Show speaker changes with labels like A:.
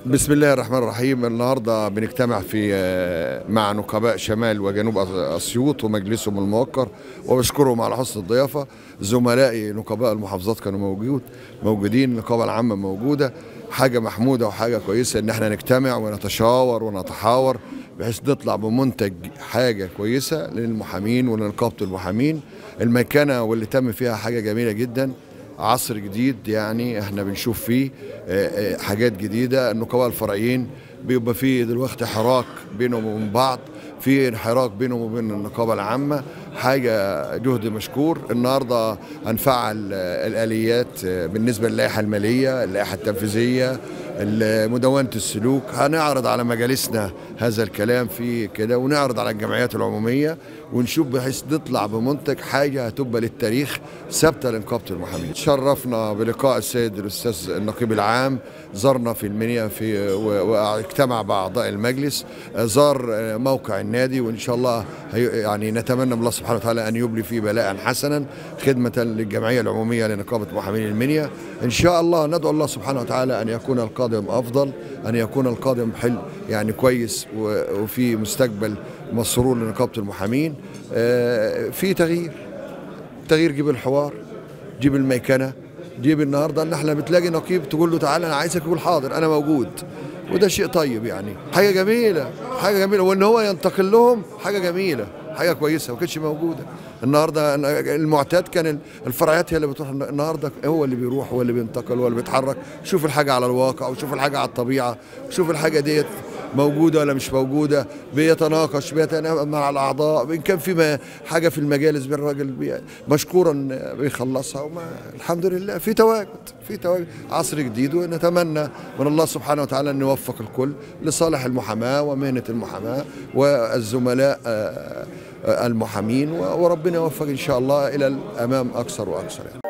A: بسم الله الرحمن الرحيم النهارده بنجتمع في آه، مع نقباء شمال وجنوب أس- اسيوط ومجلسهم الموقر وبشكرهم على حسن الضيافه زملائي نقباء المحافظات كانوا موجود موجودين النقابه العامه موجوده حاجه محموده وحاجه كويسه ان احنا نجتمع ونتشاور ونتحاور بحيث نطلع بمنتج حاجه كويسه للمحامين ولنقابه المحامين المكانه واللي تم فيها حاجه جميله جدا عصر جديد يعني احنا بنشوف فيه آه، آه، حاجات جديده النقباء الفرعيين بيبقى فيه دلوقتي حراك بينهم وبين بعض في انحراك بينهم وبين النقابه العامه حاجه جهد مشكور النهارده هنفعل آه، الاليات آه، بالنسبه للائحه الماليه اللائحه التنفيذيه مدونه السلوك هنعرض على مجالسنا هذا الكلام في كده ونعرض على الجمعيات العموميه ونشوف بحيث نطلع بمنتج حاجه هتبقى للتاريخ ثابته لنقابه المحامين. شرفنا بلقاء السيد الاستاذ النقيب العام زارنا في المنيا في و- واجتمع باعضاء المجلس زار موقع النادي وان شاء الله هي- يعني نتمنى من الله سبحانه وتعالى ان يبلي فيه بلاء حسنا خدمه للجمعيه العموميه لنقابه محامين المنيا ان شاء الله ندعو الله سبحانه وتعالى ان يكون القادم افضل ان يكون القادم حلو يعني كويس و- وفي مستقبل مسرور لنقابه المحامين آه، في تغيير تغيير جيب الحوار جيب الميكنه جيب النهارده ان احنا بتلاقي نقيب تقول له تعالى انا عايزك يقول حاضر انا موجود وده شيء طيب يعني حاجه جميله حاجه جميله وان هو ينتقل لهم حاجه جميله حاجه كويسه ما كانتش موجوده النهارده المعتاد كان الفرعيات هي اللي بتروح النهارده هو اللي بيروح هو اللي بينتقل هو اللي بيتحرك شوف الحاجه على الواقع وشوف الحاجه على الطبيعه شوف الحاجه ديت موجوده ولا مش موجوده بيتناقش بيتناقش مع الاعضاء ان كان في ما- حاجه في المجالس بالراجل بي- مشكورا بيخلصها وما الحمد لله في تواجد في تواجد عصر جديد ونتمنى من الله سبحانه وتعالى ان يوفق الكل لصالح المحاماه ومهنه المحاماه والزملاء آه، آه، المحامين وربنا يوفق ان شاء الله الى الامام اكثر واكثر يعني.